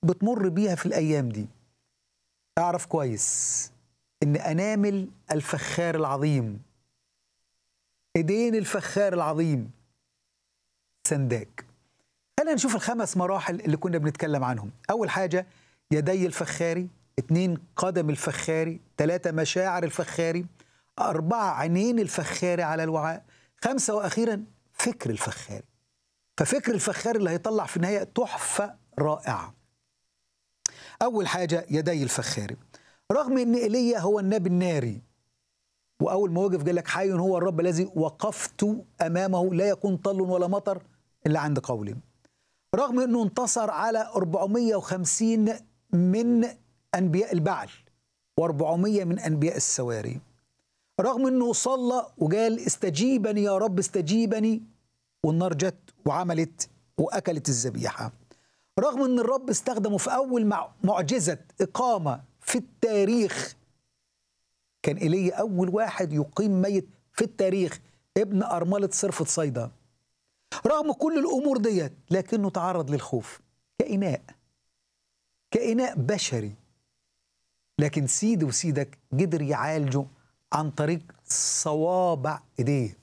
بتمر بيها في الأيام دي اعرف كويس إن أنامل الفخار العظيم إيدين الفخار العظيم سنداك خلينا نشوف الخمس مراحل اللي كنا بنتكلم عنهم أول حاجة يدي الفخاري اتنين قدم الفخاري ثلاثة مشاعر الفخاري أربعة عينين الفخاري على الوعاء خمسة وأخيرا فكر الفخاري ففكر الفخاري اللي هيطلع في النهاية تحفة رائعة أول حاجة يدي الفخاري رغم أن إيليا هو النبي الناري وأول ما وقف قال لك حي هو الرب الذي وقفت أمامه لا يكون طل ولا مطر إلا عند قولي رغم أنه انتصر على 450 من أنبياء البعل و400 من أنبياء السواري رغم أنه صلى وقال استجيبني يا رب استجيبني والنار جت وعملت وأكلت الذبيحة رغم أن الرب استخدمه في أول معجزة إقامة في التاريخ كان إيليا أول واحد يقيم ميت في التاريخ ابن أرملة صرفة صيدا رغم كل الأمور ديت لكنه تعرض للخوف كإناء كإناء بشري لكن سيدي وسيدك قدر يعالجه عن طريق صوابع ايديه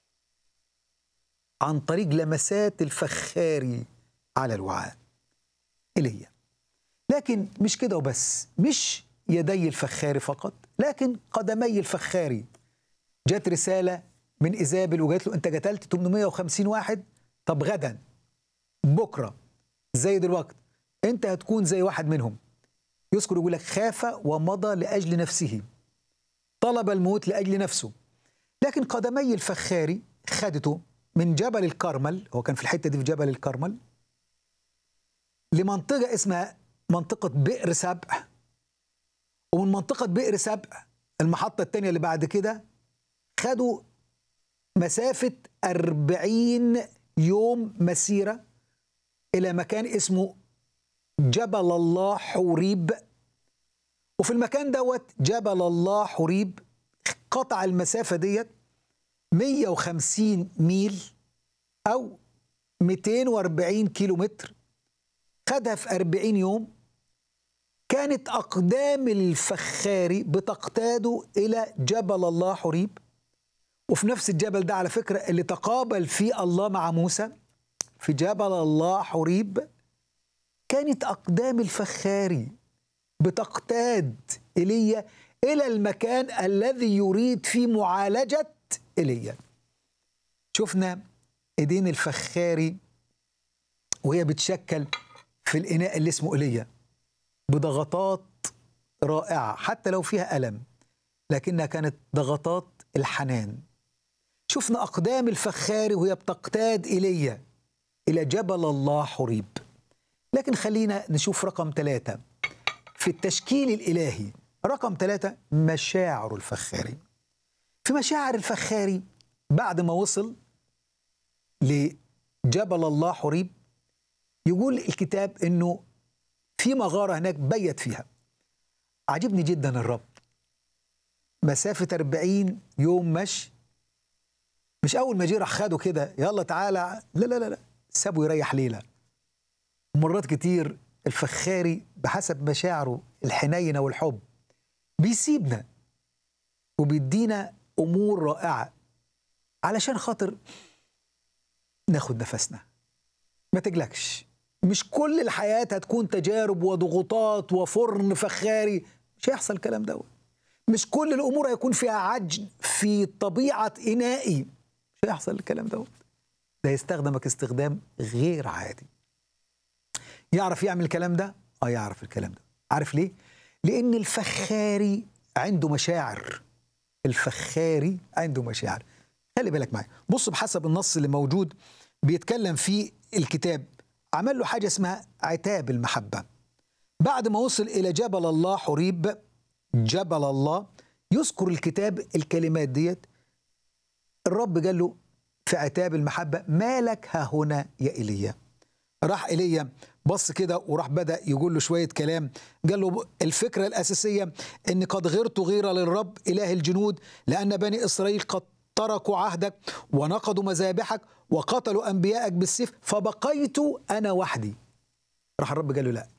عن طريق لمسات الفخاري على الوعاء ايليا لكن مش كده وبس مش يدي الفخاري فقط لكن قدمي الفخاري جت رساله من ايزابل وجات له انت قتلت 850 واحد طب غدا بكره زي دلوقتي انت هتكون زي واحد منهم يذكر يقول لك خاف ومضى لاجل نفسه طلب الموت لاجل نفسه لكن قدمي الفخاري خدته من جبل الكرمل هو كان في الحته دي في جبل الكرمل لمنطقه اسمها منطقه بئر سبع ومن منطقه بئر سبع المحطه الثانيه اللي بعد كده خدوا مسافه أربعين يوم مسيره الى مكان اسمه جبل الله حوريب وفي المكان دوت جبل الله حوريب قطع المسافة ديت 150 ميل أو 240 كيلو متر خدها في 40 يوم كانت أقدام الفخاري بتقتاده إلى جبل الله حوريب وفي نفس الجبل ده على فكرة اللي تقابل فيه الله مع موسى في جبل الله حوريب كانت أقدام الفخاري بتقتاد ايليا الى المكان الذي يريد فيه معالجه ايليا شفنا ايدين الفخاري وهي بتشكل في الاناء اللي اسمه ايليا بضغطات رائعه حتى لو فيها الم لكنها كانت ضغطات الحنان شفنا اقدام الفخاري وهي بتقتاد ايليا الى جبل الله حريب لكن خلينا نشوف رقم ثلاثه في التشكيل الإلهي رقم ثلاثة مشاعر الفخاري في مشاعر الفخاري بعد ما وصل لجبل الله حريب يقول الكتاب انه في مغارة هناك بيت فيها عجبني جدا الرب مسافة 40 يوم مشي مش أول ما جه راح خده كده يلا تعالى لا لا لا لا سابه يريح ليلة مرات كتير الفخاري بحسب مشاعره الحنينه والحب بيسيبنا وبيدينا امور رائعه علشان خاطر ناخد نفسنا ما تقلقش مش كل الحياه هتكون تجارب وضغوطات وفرن فخاري مش هيحصل الكلام دوت مش كل الامور هيكون فيها عجن في طبيعه انائي مش هيحصل الكلام دوت ده يستخدمك استخدام غير عادي يعرف يعمل الكلام ده؟ اه يعرف الكلام ده عارف ليه؟ لأن الفخاري عنده مشاعر الفخاري عنده مشاعر خلي بالك معايا بص بحسب النص اللي موجود بيتكلم فيه الكتاب عمل له حاجة اسمها عتاب المحبة بعد ما وصل إلى جبل الله حريب جبل الله يذكر الكتاب الكلمات ديت الرب قال له في عتاب المحبة مالك ها هنا يا إيليا راح ايليا بص كده وراح بدا يقول له شويه كلام قال له الفكره الاساسيه ان قد غرت غيره للرب اله الجنود لان بني اسرائيل قد تركوا عهدك ونقضوا مذابحك وقتلوا انبيائك بالسيف فبقيت انا وحدي راح الرب قال له لا